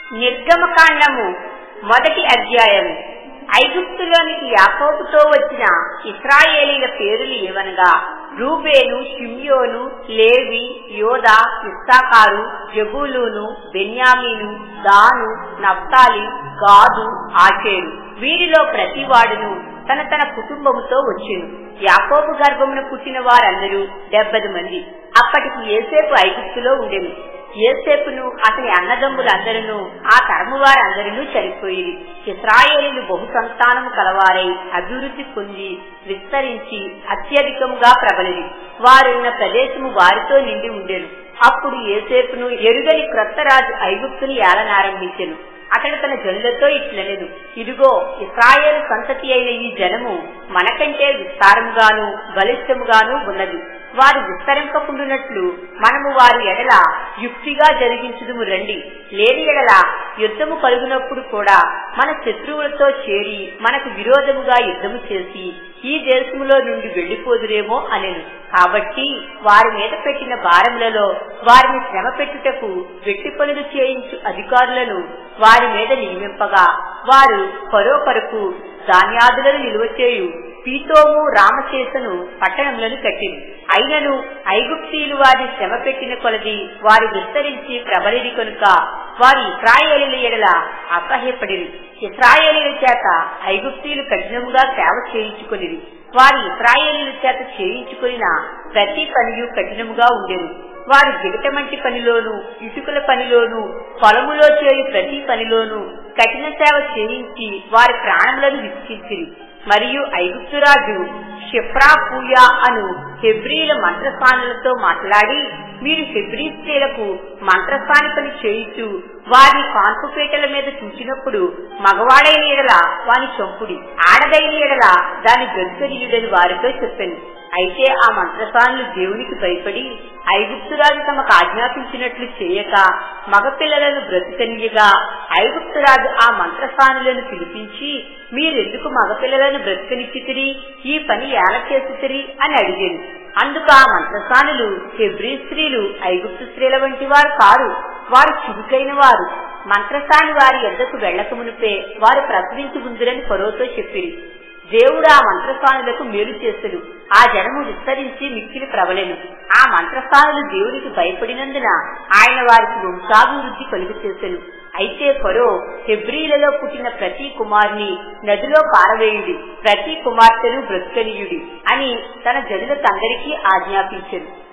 నిర్గమకాండము మొదటి అధ్యాయం ఐగుప్తులోనికి యాకోబుతో వచ్చిన ఇస్రాయేలీల పేరులు ఏవనగా రూబేను షిమ్యోను లేవి యోధ ఇస్సాకారు జబూలూను బెన్యామీను దాను నఫ్తాలి గాదు ఆషేరు వీరిలో ప్రతివాడును తన తన కుటుంబముతో వచ్చెను యాకోబు గర్భమున పుట్టిన వారందరూ డెబ్బది మంది అప్పటికి ఏసేపు ఐగుప్తులో ఉండెను ఏసేపును అతని అన్నదమ్ములందరూ ఆ తరము వారందరూ చనిపోయి ఇస్రాయేలీలు బహు సంతానము కలవారై అభివృద్ధి పొంది విస్తరించి అత్యధికముగా ప్రబలిది వారున్న ప్రదేశము వారితో నిండి ఉండెను అప్పుడు ఏసేపును ఎరుగని క్రొత్త రాజు ఐగుప్తుని ఏలనారంభించెను అతడు తన జనులతో ఇట్లనెను ఇదిగో ఇస్రాయేల్ సంతతి అయిన ఈ జనము మనకంటే విస్తారముగాను బలిష్టముగాను ఉన్నది వారు విస్తరింపకుండునట్లు మనము వారి ఎడల యుక్తిగా జరిగించుదుము రండి లేని ఎడల యుద్ధము కలుగునప్పుడు కూడా మన శత్రువులతో చేరి మనకు విరోధముగా యుద్ధము చేసి ఈ దేశములో నుండి వెళ్లిపోదురేమో అనెను కాబట్టి వారి మీద పెట్టిన భారములలో వారిని శ్రమ పెట్టుటకు వెట్టి పనులు చేయించు అధికారులను వారి మీద నియమింపగా వారు పరోపరకు ధాన్యాదులను నిలువ చేయు పీతోము రామచేసను పట్టణములను కట్టింది అయినను ఐగుప్తీయులు వారిని శ్రమ పెట్టిన కొలది వారు విస్తరించి ప్రబలిది కనుక వారి ఇస్రాయేలీల ఎడల అసహ్యపడిరి ఇస్రాయేలీల చేత ఐగుప్తీయులు కఠినముగా సేవ చేయించుకొనిది వారి ఇస్రాయేలీల చేత చేయించుకొనిన ప్రతి పనియు కఠినముగా ఉండేది వారి జిగటమంటి పనిలోను ఇటుకల పనిలోను పొలములో చేయు ప్రతి పనిలోను కఠిన సేవ చేయించి వారి ప్రాణములను విసికించిరి మరియు ఐగుప్తురాజు షిప్రా పూయా అను హెబ్రీల మంత్రస్థానులతో మాట్లాడి మీరు హెబ్రీ స్త్రీలకు మంత్రస్థాని పని చేయించు వారిని కాన్పుపేటల మీద చూసినప్పుడు మగవాడైన ఎడల వాని చంపుడి ఆడదైన ఎడల దాని గొంతునీయుడని వారితో చెప్పాను అయితే ఆ మంత్రసానులు దేవునికి భయపడి ఐగుప్తురాజు తమకు ఆజ్ఞాపించినట్లు చేయక మగపిల్లలను బ్రతుకనియగా ఐగుప్తురాజు ఆ మంత్రసానులను పిలిపించి మీరెందుకు మగపిల్లలను బ్రతుకనిచ్చితిరి ఈ పని ఎలా చేసితిరి అని అడిగాను అందుకు ఆ మంత్రసానులు హెబ్రీ స్త్రీలు ఐగుప్తు స్త్రీల వంటి వారు కారు వారు చురుకైన వారు మంత్రసాని వారి ఎద్దకు వెళ్లక మునిపే వారు ప్రసవించుకుందురని ఫరోతో చెప్పిరి దేవుడు ఆ మంత్రస్థానులకు మేలు చేస్తుడు ఆ జనము విస్తరించి మిక్కిలి ప్రబలెను ఆ మంత్రస్థానులు దేవునికి భయపడినందున ఆయన వారికి వంశాభివృద్ధి కలుగు చేసెను అయితే ఫరో హెబ్రీలలో పుట్టిన ప్రతి కుమారుని నదిలో పారవేయుడి ప్రతి కుమార్తెను బ్రతుకనీయుడి అని తన జనులకందరికీ ఆజ్ఞాపించెను